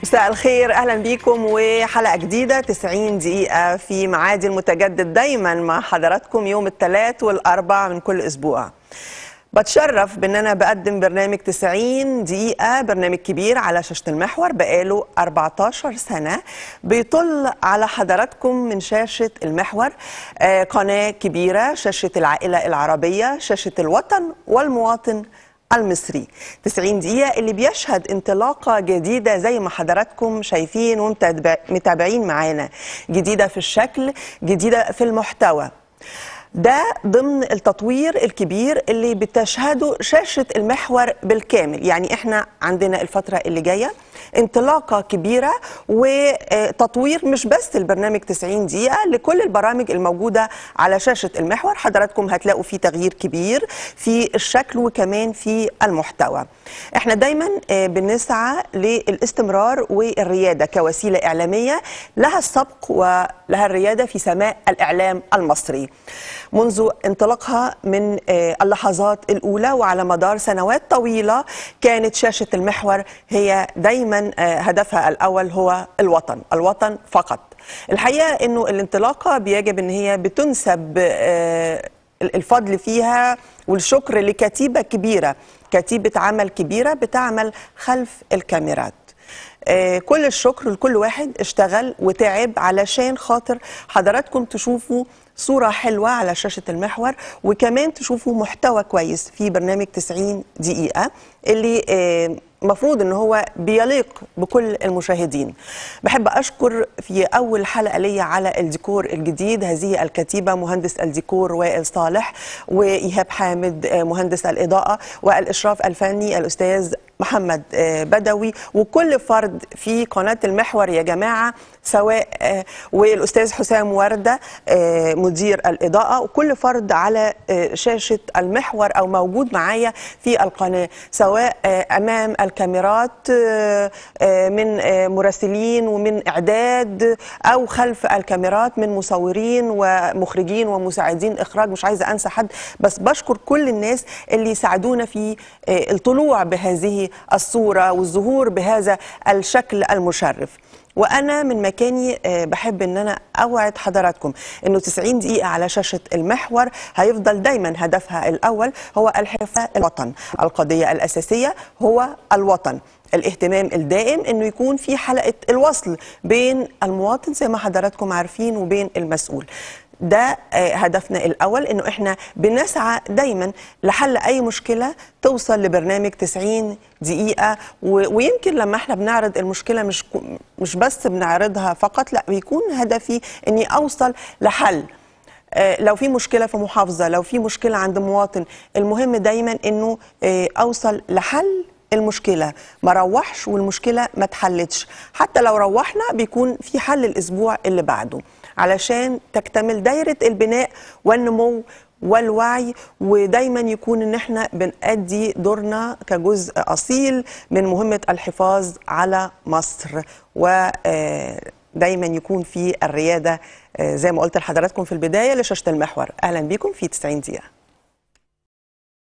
مساء الخير اهلا بيكم وحلقه جديده 90 دقيقه في معادي المتجدد دايما مع حضراتكم يوم الثلاث والاربع من كل اسبوع بتشرف بان انا بقدم برنامج 90 دقيقه برنامج كبير على شاشه المحور بقاله 14 سنه بيطل على حضراتكم من شاشه المحور آه قناه كبيره شاشه العائله العربيه شاشه الوطن والمواطن المصري 90 دقيقة اللي بيشهد انطلاقة جديدة زي ما حضراتكم شايفين ومتابعين معانا جديدة في الشكل جديدة في المحتوى ده ضمن التطوير الكبير اللي بتشهده شاشة المحور بالكامل يعني احنا عندنا الفترة اللي جاية انطلاقة كبيرة وتطوير مش بس البرنامج 90 دقيقة لكل البرامج الموجودة على شاشة المحور حضراتكم هتلاقوا فيه تغيير كبير في الشكل وكمان في المحتوى احنا دايما بنسعى للاستمرار والريادة كوسيلة إعلامية لها السبق ولها الريادة في سماء الإعلام المصري منذ انطلاقها من اللحظات الأولى وعلى مدار سنوات طويلة كانت شاشة المحور هي دايما هدفها الأول هو الوطن الوطن فقط الحقيقة أنه الانطلاقة بيجب أن هي بتنسب الفضل فيها والشكر لكتيبة كبيرة كتيبة عمل كبيرة بتعمل خلف الكاميرات كل الشكر لكل واحد اشتغل وتعب علشان خاطر حضراتكم تشوفوا صورة حلوة على شاشة المحور وكمان تشوفوا محتوى كويس في برنامج 90 دقيقة اللي مفروض ان هو بيليق بكل المشاهدين بحب اشكر في اول حلقه ليا على الديكور الجديد هذه الكتيبه مهندس الديكور وائل صالح وايهاب حامد مهندس الاضاءه والاشراف الفني الاستاذ محمد بدوي وكل فرد في قناه المحور يا جماعه سواء والاستاذ حسام ورده مدير الاضاءه وكل فرد على شاشه المحور او موجود معايا في القناه سواء امام الكاميرات من مراسلين ومن اعداد او خلف الكاميرات من مصورين ومخرجين ومساعدين اخراج مش عايزه انسى حد بس بشكر كل الناس اللي ساعدونا في الطلوع بهذه الصوره والظهور بهذا الشكل المشرف وانا من مكاني بحب ان انا اوعد حضراتكم انه 90 دقيقه على شاشه المحور هيفضل دايما هدفها الاول هو الحفاظ الوطن القضيه الاساسيه هو الوطن الاهتمام الدائم انه يكون في حلقه الوصل بين المواطن زي ما حضراتكم عارفين وبين المسؤول ده هدفنا الاول انه احنا بنسعى دايما لحل اي مشكله توصل لبرنامج 90 دقيقه ويمكن لما احنا بنعرض المشكله مش مش بس بنعرضها فقط لا بيكون هدفي اني اوصل لحل لو في مشكله في محافظه لو في مشكله عند مواطن المهم دايما انه اوصل لحل المشكله ما روحش والمشكله ما اتحلتش حتى لو روحنا بيكون في حل الاسبوع اللي بعده علشان تكتمل دايره البناء والنمو والوعي ودايما يكون ان احنا بنأدي دورنا كجزء اصيل من مهمه الحفاظ على مصر ودايما يكون في الرياده زي ما قلت لحضراتكم في البدايه لشاشه المحور اهلا بيكم في 90 دقيقه